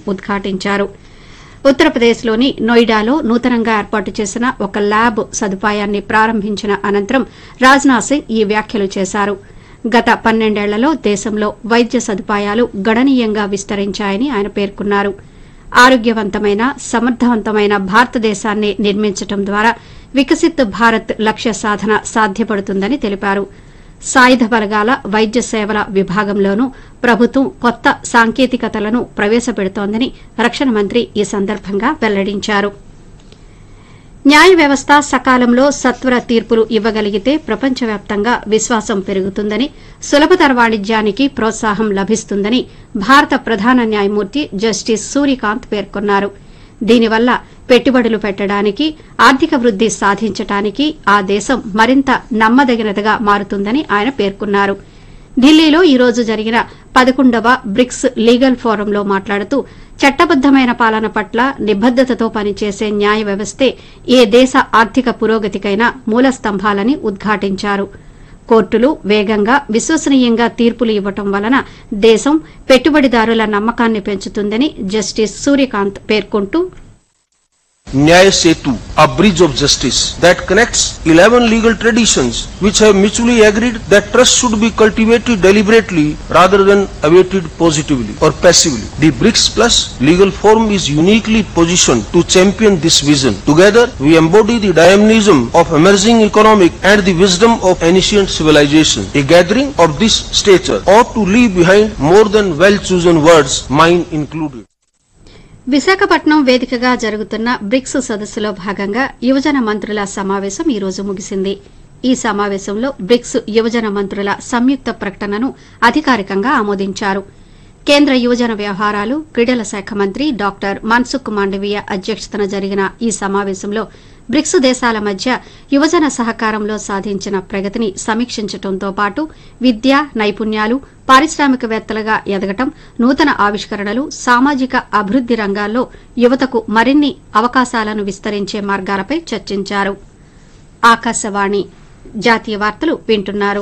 ఉద్ఘాటించారు ఉత్తరప్రదేశ్లోని నోయిడాలో నూతనంగా ఏర్పాటు చేసిన ఒక ల్యాబ్ సదుపాయాన్ని ప్రారంభించిన అనంతరం రాజ్నాథ్ సింగ్ ఈ వ్యాఖ్యలు చేశారు గత పన్నెండేళ్లలో దేశంలో వైద్య సదుపాయాలు గణనీయంగా విస్తరించాయని ఆయన పేర్కొన్నారు ఆరోగ్యవంతమైన సమర్థవంతమైన భారతదేశాన్ని నిర్మించడం ద్వారా వికసిత్ భారత్ లక్ష్య సాధన సాధ్యపడుతుందని తెలిపారు సాయుధ బలగాల వైద్య సేవల విభాగంలోనూ ప్రభుత్వం కొత్త సాంకేతికతలను ప్రవేశపెడుతోందని రక్షణ మంత్రి ఈ సందర్భంగా వెల్లడించారు న్యాయ వ్యవస్థ సకాలంలో సత్వర తీర్పులు ఇవ్వగలిగితే ప్రపంచవ్యాప్తంగా విశ్వాసం పెరుగుతుందని సులభతర వాణిజ్యానికి ప్రోత్సాహం లభిస్తుందని భారత ప్రధాన న్యాయమూర్తి జస్టిస్ సూర్యకాంత్ పేర్కొన్నారు దీనివల్ల పెట్టుబడులు పెట్టడానికి ఆర్థిక వృద్ది సాధించడానికి ఆ దేశం మరింత నమ్మదగినదిగా మారుతుందని ఆయన పేర్కొన్నారు ఢిల్లీలో ఈ రోజు జరిగిన పదకొండవ బ్రిక్స్ లీగల్ ఫోరంలో మాట్లాడుతూ చట్టబద్దమైన పాలన పట్ల నిబద్దతతో పనిచేసే న్యాయ వ్యవస్థే ఏ దేశ ఆర్థిక పురోగతికైనా మూల స్తంభాలని ఉద్ఘాటించారు కోర్టులు వేగంగా విశ్వసనీయంగా తీర్పులు ఇవ్వటం వలన దేశం పెట్టుబడిదారుల నమ్మకాన్ని పెంచుతుందని జస్టిస్ సూర్యకాంత్ పేర్కొంటూ Nyaya Setu, a bridge of justice that connects 11 legal traditions which have mutually agreed that trust should be cultivated deliberately rather than awaited positively or passively. The BRICS Plus legal forum is uniquely positioned to champion this vision. Together, we embody the dynamism of emerging economic and the wisdom of ancient civilization. A gathering of this stature ought to leave behind more than well-chosen words, mine included. Visakhapatnam వేదికగా జరుగుతున్న bricks సదస్సులో భాగంగా యువజన మంత్రుల సమావేశం ఈ రోజు ముగిసింది ఈ సమావేశంలో బ్రిక్స్ యువజన మంత్రుల సంయుక్త ప్రకటనను అధికారికంగా ఆమోదించారు కేంద్ర యువజన వ్యవహారాలు క్రీడల శాఖ మంత్రి డాక్టర్ మన్సుఖ్ మాండవీయ అధ్యక్షతన జరిగిన ఈ సమావేశంలో బ్రిక్స్ దేశాల మధ్య యువజన సహకారంలో సాధించిన ప్రగతిని సమీక్షించడంతో పాటు విద్య నైపుణ్యాలు పారిశ్రామికవేత్తలుగా ఎదగటం నూతన ఆవిష్కరణలు సామాజిక అభివృద్ది రంగాల్లో యువతకు మరిన్ని అవకాశాలను విస్తరించే మార్గాలపై చర్చించారు ఆకాశవాణి జాతీయ వార్తలు వింటున్నారు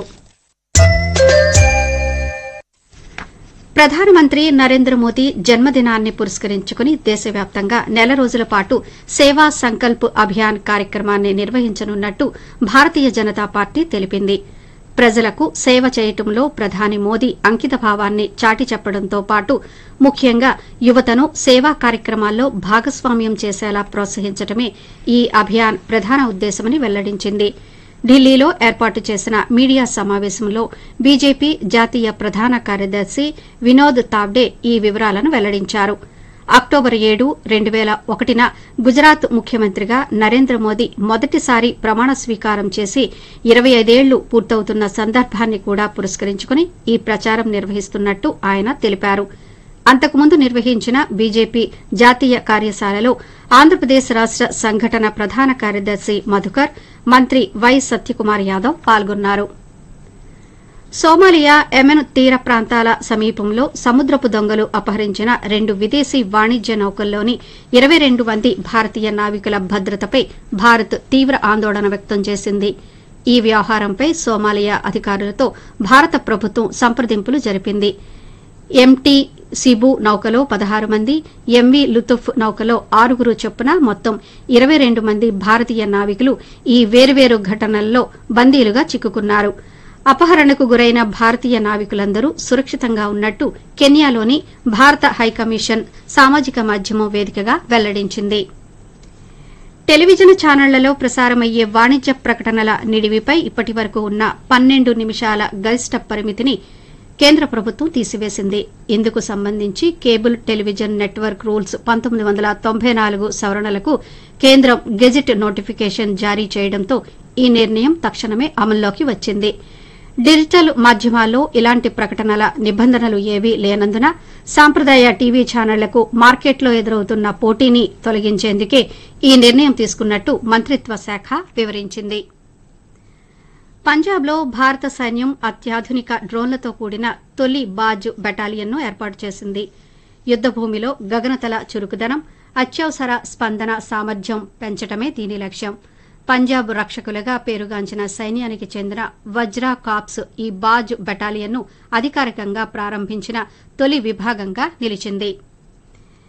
ప్రధానమంత్రి నరేంద్ర మోదీ జన్మదినాన్ని పురస్కరించుకుని దేశవ్యాప్తంగా నెల రోజుల పాటు సేవా సంకల్ప్ అభియాన్ కార్యక్రమాన్ని నిర్వహించనున్నట్టు భారతీయ జనతా పార్టీ తెలిపింది ప్రజలకు సేవ చేయటంలో ప్రధాని మోదీ అంకితభావాన్ని చాటి చెప్పడంతో పాటు ముఖ్యంగా యువతను సేవా కార్యక్రమాల్లో భాగస్వామ్యం చేసేలా ప్రోత్సహించడమే ఈ అభియాన్ ప్రధాన ఉద్దేశమని వెల్లడించింది ఢిల్లీలో ఏర్పాటు చేసిన మీడియా సమావేశంలో బీజేపీ జాతీయ ప్రధాన కార్యదర్శి వినోద్ తావ్డే ఈ వివరాలను వెల్లడించారు అక్టోబర్ ఏడు రెండు పేల ఒకటిన గుజరాత్ ముఖ్యమంత్రిగా నరేంద్ర మోదీ మొదటిసారి ప్రమాణ స్వీకారం చేసి ఇరవై ఐదేళ్లు పూర్తవుతున్న సందర్భాన్ని కూడా పురస్కరించుకుని ఈ ప్రచారం నిర్వహిస్తున్నట్టు ఆయన తెలిపారు అంతకుముందు నిర్వహించిన బీజేపీ జాతీయ కార్యశాలలో ఆంధ్రప్రదేశ్ రాష్ట సంఘటన ప్రధాన కార్యదర్శి మధుకర్ మంత్రి వై సత్యకుమార్ యాదవ్ పాల్గొన్నారు సోమాలియా ఎమెన్ తీర ప్రాంతాల సమీపంలో సముద్రపు దొంగలు అపహరించిన రెండు విదేశీ వాణిజ్య నౌకల్లోని ఇరవై రెండు మంది భారతీయ నావికుల భద్రతపై భారత్ తీవ్ర ఆందోళన వ్యక్తం చేసింది ఈ వ్యవహారంపై సోమాలియా అధికారులతో భారత ప్రభుత్వం సంప్రదింపులు జరిపింది ఎంటీ సిబు నౌకలో పదహారు మంది ఎంవి లుతుఫ్ నౌకలో ఆరుగురు చొప్పున మొత్తం ఇరవై రెండు మంది భారతీయ నావికులు ఈ వేర్వేరు ఘటనల్లో బందీలుగా చిక్కుకున్నారు అపహరణకు గురైన భారతీయ నావికులందరూ సురక్షితంగా ఉన్నట్టు కెన్యాలోని భారత హైకమిషన్ సామాజిక మాధ్యమం వేదికగా వెల్లడించింది టెలివిజన్ ఛానళ్లలో ప్రసారమయ్యే వాణిజ్య ప్రకటనల నిడివిపై ఇప్పటి వరకు ఉన్న పన్నెండు నిమిషాల గరిష్ట పరిమితిని కేంద్ర ప్రభుత్వం తీసివేసింది ఇందుకు సంబంధించి కేబుల్ టెలివిజన్ నెట్వర్క్ రూల్స్ పంతొమ్మిది వందల తొంభై నాలుగు సవరణలకు కేంద్రం గెజిట్ నోటిఫికేషన్ జారీ చేయడంతో ఈ నిర్ణయం తక్షణమే అమల్లోకి వచ్చింది డిజిటల్ మాధ్యమాల్లో ఇలాంటి ప్రకటనల నిబంధనలు ఏవీ లేనందున సాంప్రదాయ టీవీ ఛానళ్లకు మార్కెట్లో ఎదురవుతున్న పోటీని తొలగించేందుకే ఈ నిర్ణయం తీసుకున్నట్టు మంత్రిత్వ శాఖ వివరించింది పంజాబ్లో భారత సైన్యం అత్యాధునిక డ్రోన్లతో కూడిన తొలి బాజ్ బెటాలియన్ను ఏర్పాటు చేసింది యుద్దభూమిలో గగనతల చురుకుదనం అత్యవసర స్పందన సామర్థ్యం పెంచడమే దీని లక్ష్యం పంజాబ్ రక్షకులుగా పేరుగాంచిన సైన్యానికి చెందిన వజ్రా కాప్స్ ఈ బాజ్ బెటాలియన్ను అధికారికంగా ప్రారంభించిన తొలి విభాగంగా నిలిచింది